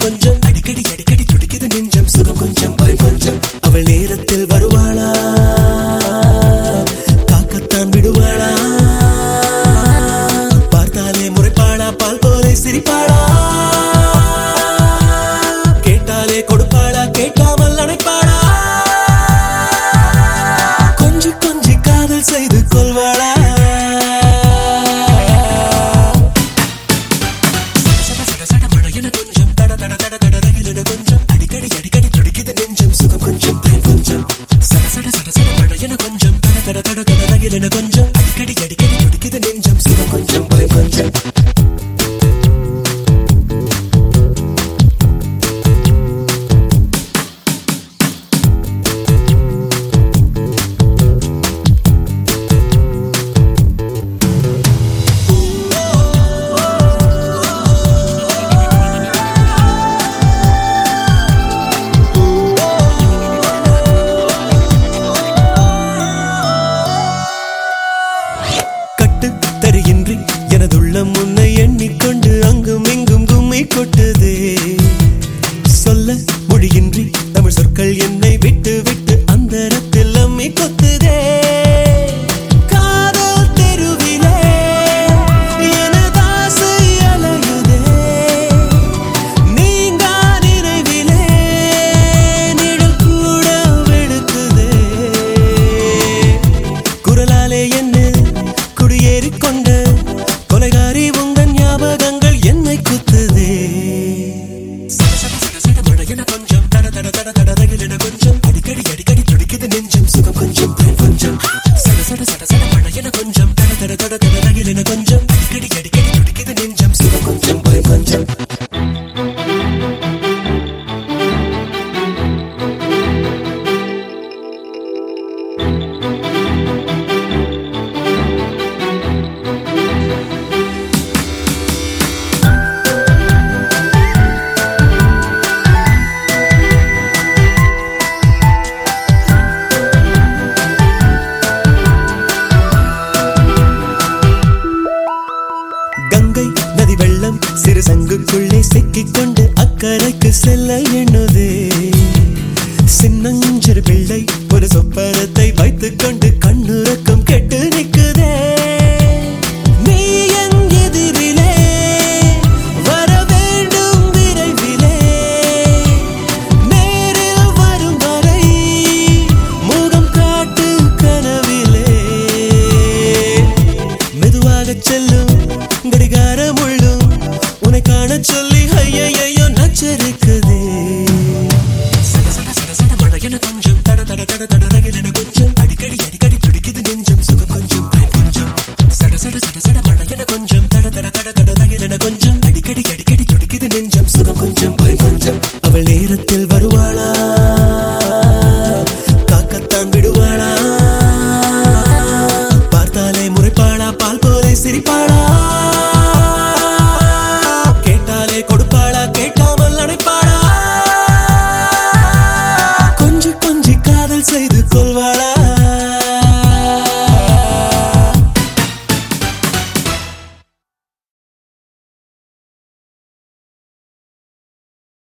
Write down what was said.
கொஞ்சம் அடிக்கடி அடிக்கடி துடிக்குது நெஞ்சம் சுகம் கொஞ்சம் பயம் கொஞ்சம் அவள் நேரத்தில் வருவாளா காக்கத்தான் விடுவாளா பார்த்தாலே முறைப்பாளா பால் போலே சிரிப்பாளா கேட்டாலே கொடுப்பாளா கேட்காமல் அணைப்பாளா கொஞ்சி கொஞ்சி காதல் செய்து கொள்வாளா சட சட சட மழையென கொஞ்சம் தட தட தட தட ரயிலென கொஞ்சம் அடிக்கடி அடிக்கடி துடிக்குது நெஞ்சம் சுகம் கொஞ்சம் பயம் கொஞ்சம் சட சட சட சட மழையென கொஞ்சம் தட தட தட தட ரயிலென கொஞ்சம் அடிக்கடி அடிக்கடி துடிக்குது நெஞ்சம் சுகம் கொஞ்சம் பயம் கொஞ்சம் கட்டு தருகின்றி எனதுள்ளம் உன்னை எண்ணிக்கொண்டு அங்கும் இங்கும் கும்மி கொட்டுதே சொல்ல மொழியின்றி தமிழ் சொற்கள் என்னை விட்டு விட்டு அந்தரத்தில் அம்மி கொத்துதே காதல் தெருவிலே எனதாசை அலையுதே நீங்கா நினைவிலே நிழல் கூட வெளுக்குதே குரலாலே என்ன குடியேறிக் கொண்ட கொலைகாரி உங்கள் ஞாபகங்கள் என்னை குத்துதே சட சட சட சட மழையென கொஞ்சம் தட தட தட தட ரயிலென கொஞ்சம் அடிக்கடி அடிக்கடி துடிக்குது நெஞ்சம் சுகம் கொஞ்சம் பயம் கொஞ்சம் சட சட சட சட மழையென கொஞ்சம் தட தட தட தட ரயிலென கொஞ்சம் அடிக்கடி அடிக்கடி துடிக்குது நெஞ்சம் சுகம் கொஞ்சம் பயம் கொஞ்சம் கங்கை நதி வெள்ளம் சிறு சங்குக்குள்ளே சிக்கிக் கொண்டு அக்கறைக்கு செல்ல எண்ணுதே சின்னஞ்சிறு பிள்ளை ஒரு சொப்பனத்தில்